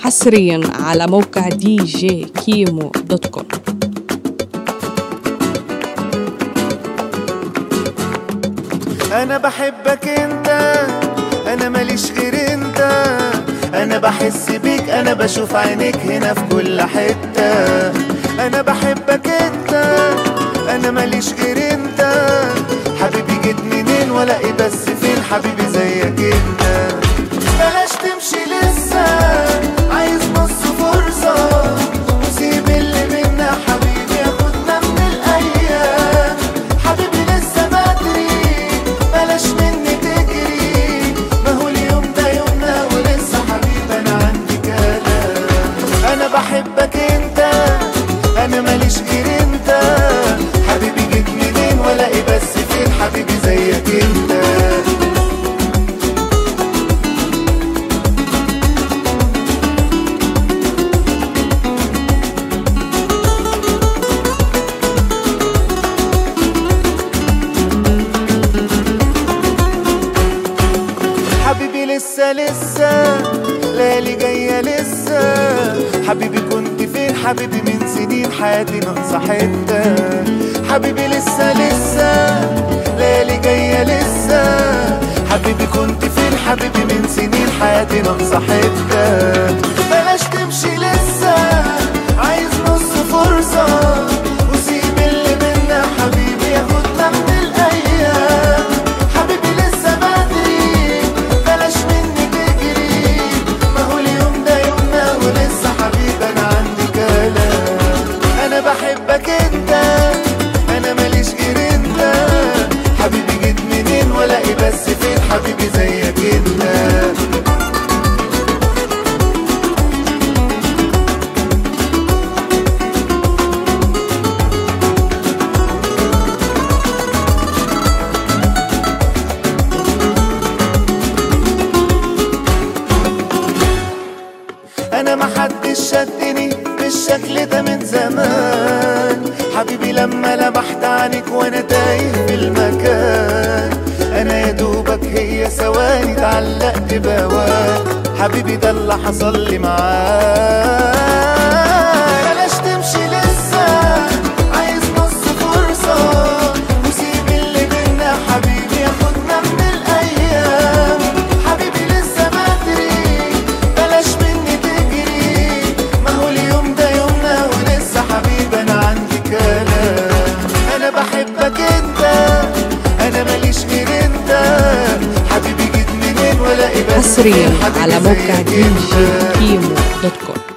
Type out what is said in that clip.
حصريا على موقع دي جي كيمو دوت كوم انا بحبك انت انا ماليش غير انت انا بحس بيك انا بشوف عينيك هنا في كل حتة انا بحبك انت انا ماليش غير انت حبيبي جيت منين ولا ايه بس فين حبيبي زيك انت بلاش تمشي لسه عايز نص فرصة وسيب اللي بينا حبيبي ياخدنا من الايام حبيبي لسه بدري بلاش مني تجري ما هو اليوم ده يومنا ولسه حبيبي انا عندي كلام انا بحبك انت انا ماليش غير انت حبيبي جيت منين ولا ايه بس فين حبيبي زيك انت حبيبي لسه لسه ليالي جاية لسه حبيبي كنت فين حبيبي من سنين حياتي ناقصة حتة حبيبي لسه لسه ليالي جاية لسه حبيبي كنت فين حبيبي من سنين حياتي ناقصة حتة بلاش تمشي لسه عايز نص فرصة وسيب اللي بينا حبيبي ياخدنا من الأيام حبيبي لسه بدري بلاش مني تجري ما هو اليوم ده يومنا ولسه حبيبي انا عندي كلام انا بحبك انت انا ماليش غير انت حبيبي جيت منين ولا ايه بس فين حبيبي زيك انت انا محدش شدني بالشكل ده من زمان حبيبي لما لمحت عنك وانا تايه في المكان انا يا دوبك هي ثواني اتعلقت بهواك حبيبي ده اللي حصل لي معاك بلاش تمشي لسه عايز نص فرصة وسيب اللي بينا حبيبي ياخدنا من الأيام حبيبي لسه بدري بلاش مني تجري ما هو اليوم ده يومنا ولسه حبيبي أنا عندي كلام أنا بحبك أنت أنا ماليش غير أنت حبيبي جيت منين ولا إيه بس حصريا فين حبيبي على موقع زيك دي أنت؟ جي كيمو دوت كوم